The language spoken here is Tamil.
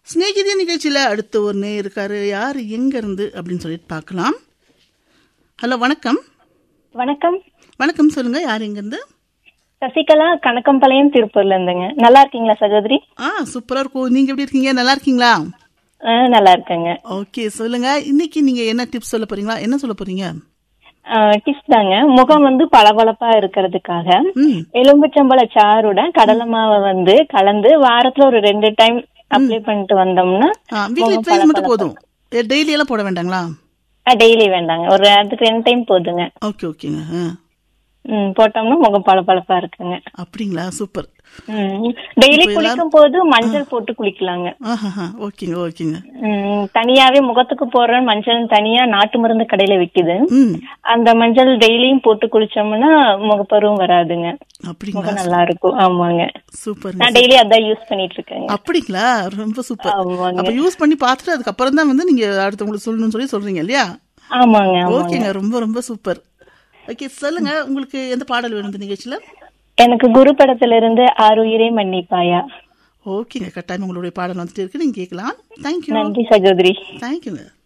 ஸ்நேகிதி நிகழ்ச்சியில் அடுத்த ஒரு நே இருக்காரு யார் எங்க இருந்து அப்படின்னு சொல்லிட்டு பார்க்கலாம் ஹலோ வணக்கம் வணக்கம் வணக்கம் சொல்லுங்க யார் எங்கேருந்து சசிகலா கணக்கம்பாளையம் திருப்பூர்ல இருந்துங்க நல்லா இருக்கீங்களா சகோதரி ஆ சூப்பரா இருக்கும் நீங்க எப்படி இருக்கீங்க நல்லா இருக்கீங்களா ஆ, நல்லா இருக்கேங்க ஓகே சொல்லுங்க இன்னைக்கு நீங்க என்ன டிப்ஸ் சொல்ல போறீங்களா என்ன சொல்ல போறீங்க டிப்ஸ் தாங்க முகம் வந்து பளபளப்பா இருக்கிறதுக்காக ம் எலும்புச்சம்பழ சாறுடன் கடலை மாவை வந்து கலந்து வாரத்துல ஒரு ரெண்டு டைம் அப்ளை பண்ணிட்டு வந்தோம்னா வீக்லி ட்வைஸ் மட்டும் போதும் டெய்லி எல்லாம் போட வேண்டாங்களா டெய்லி வேண்டாங்க ஒரு அதுக்கு ரெண்டு டைம் போதுங்க ஓகே ஓகேங்க ஆ. ம், போட்டோம்னா முகம் பளபளப்பா இருக்குங்க அப்படிங்களா சூப்பர் டெய்லி குளிக்கும் போது மஞ்சள் போட்டு குளிக்கலாங்க ஆஹா ஓகேங்க ஓகேங்க ம், தனியாவே முகத்துக்கு போடுற மஞ்சள் தனியா நாட்டு மருந்து கடையில விக்குது ம் அந்த மஞ்சள் டெய்லியும் போட்டு குளிச்சோம்னா முகப்பருவும் வராதுங்க அப்படிங்களா முகம் நல்லா இருக்கும் ஆமாங்க சூப்பருங்க நான் டெய்லி அதான் யூஸ் பண்ணிட்டு இருக்கேங்க அப்படிங்களா ரொம்ப சூப்பர் ஆமாங்க. அப்ப யூஸ் பண்ணி பார்த்துட்டு அதுக்கப்புறம் தான் வந்து நீங்க அடுத்தவங்களுக்கு சொல்லணும்னு சொல்லி சொல்றீங்க இல்லையா ஆமாங்க ஆமாங்க ஓகேங்க ரொம்ப ரொம்ப சூப்பர் ஓகே சொல்லுங்க உங்களுக்கு எந்த பாடல் வேணும் இந்த நிகழ்ச்சியில எனக்கு குரு படத்துல இருந்து ஆறுயிரே மன்னிப்பாயா ஓகேங்க கட்டாயம் உங்களுடைய பாடல் வந்துட்டு இருக்கு நீங்க கேட்கலாம் தேங்க்யூ நன்றி சகோதரி தேங்க்யூங்க